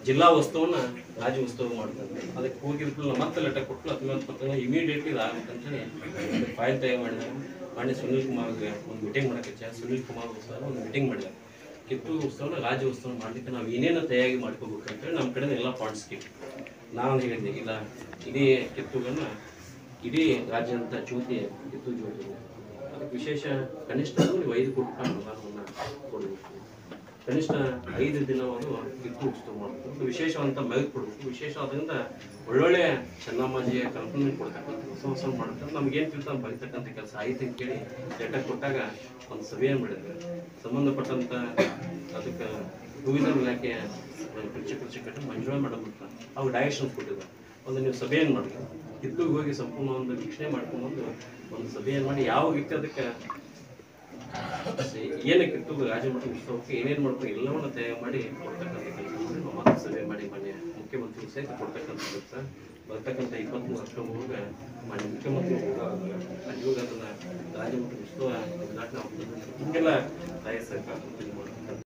ಜಿಲ್ಲಾ ಉತ್ಸವನ ರಾಜ್ಯ ಉತ್ಸವ ಮಾಡ್ತಾರೆ ಅದಕ್ಕೆ ಹೋಗಿರ್ತಿಲ್ಲ ಮತ್ತೆ ಲೆಟರ್ ಕೊಟ್ಟು ಹತ್ತೊಂಬತ್ತು ಪತ್ತೊಂಬತ್ತು ಇಮಿಡಿಯೇಟ್ಲಿ ಇದು ಆಗ್ಬೇಕಂತೇಳಿ ಫೈಲ್ ತಯಾರು ಮಾಡಿದಾಗ ಮಾನ್ಯ ಸುನೀಲ್ ಕುಮಾರ್ಗೆ ಒಂದು ಮೀಟಿಂಗ್ ಮಾಡಕ್ಕೆ ಸುನೀಲ್ ಕುಮಾರ್ ಸರ್ ಒಂದು ಮೀಟಿಂಗ್ ಮಾಡಿದಾಗ ಕಿತ್ತೂರು ಉತ್ಸವನ ರಾಜ್ಯ ಉತ್ಸವ ಮಾಡಲಿಕ್ಕೆ ನಾವು ಏನೇನು ತಯಾರಿ ಮಾಡ್ಕೋಬೇಕು ಅಂತೇಳಿ ನಮ್ಮ ಕಡೆ ಎಲ್ಲ ಪಾಯಿಂಟ್ಸ್ ಕಿತ್ತು ನಾನು ಹೇಳಿದ್ದೆ ಇಲ್ಲ ಇಡೀ ಕಿತ್ತೂರನ್ನ ಇಡೀ ರಾಜ್ಯ ಅಂತ ಜ್ಯೋತಿ ಕಿತ್ತೂರು ಜ್ಯೋತಿ ಅದಕ್ಕೆ ವಿಶೇಷ ಕನಿಷ್ಠ ಅಂದ್ರೆ ನೀವು ಐದು ಕೋಟಿ ರೂಪಾಯಿ ಅನುದಾನವನ್ನು ಕೊಡಬೇಕು ಕನಿಷ್ಠ ಐದು ದಿನ ಅವರು ಕಿತ್ತೂರು ಉತ್ಸವ ಮಾಡಬೇಕು ಒಂದು ವಿಶೇಷವಂತ ಮೆರುಗು ಕೊಡಬೇಕು ವಿಶೇಷವಾದ್ರಿಂದ ಒಳ್ಳೊಳ್ಳೆ ಚೆನ್ನಮ್ಮಾಜಿಯ ಕಲ್ಪನೆ ಕೊಡ್ತಕ್ಕಂಥ ಹೊಸ ಹೊಸ ಮಾಡ್ತಾರೆ ನಮ್ಗೇನು ತಿಳ್ಕೊಂಡು ಬರೀತಕ್ಕಂಥ ಕೆಲಸ ಆಯ್ತು ಅಂತ ಕೇಳಿ ಲೆಟರ್ ಕೊಟ್ಟಾಗ ಒಂದು ಸಭೆಯನ್ನು ಮಾಡಿದ್ರು ಸಂಬಂಧಪಟ್ಟಂತ ಅದಕ್ಕೆ ಟೂರಿಸಂ ಇಲಾಖೆಯ ಪ್ರಿನ್ಸಿಪಲ್ ಸೆಕ್ರೆಟರಿ ಮಂಜುಳಾ ಮೇಡಮ್ ಅಂತ ಅವ್ರು ಡೈರೆಕ್ಷನ್ಸ್ ಕೊಟ್ಟಿದ್ದಾರೆ ಒಂದು ನೀವು ಸಭೆಯನ್ನು ಮಾಡಿದ್ರು ಕಿತ್ತೂರಿಗೆ ಹೋಗಿ ಸಂಪೂರ್ಣ ಒಂದು ವೀಕ್ಷಣೆ ಮಾಡ್ಕೊಂಡ್ಬಂದು ಒಂದು ಸಭೆಯನ್ನು ಮಾಡಿ ಯಾವ ರೀತಿ ಅದಕ್ಕೆ ಏನಕ್ಕೆ ಕಿತ್ತೂರು ರಾಜಮಠ ಉತ್ಸವಕ್ಕೆ ಏನೇನು ಮಾಡ್ಬೇಕು ಎಲ್ಲವನ್ನ ತಯಾರು ಮಾಡಿ ಕೊಡ್ತಕ್ಕಂಥ ಕೆಲಸ ಮಾಡಿ ನಾವು ಮತ್ತೆ ಸಭೆ ಮಾಡಿ ಮಾನ್ಯ ಮುಖ್ಯಮಂತ್ರಿ ಸಹಿತ ಕೊಡ್ತಕ್ಕಂಥ ಕೆಲಸ ಬರ್ತಕ್ಕಂಥ ಇಪ್ಪತ್ತ್ಮೂರು ಅಕ್ಟೋಬರ್ಗೆ ಮಾನ್ಯ ಮುಖ್ಯಮಂತ್ರಿ ಹೋದಾಗ ಅದನ್ನ ರಾಜಮಠ ಉತ್ಸವ ಉದ್ಘಾಟನೆ ಆಗ್ತದೆ ಹಿಂಗೆಲ್ಲ ತಾಯಿ ಸರ್ಕಾರ ಮಾಡ್ತಕ್ಕಂಥ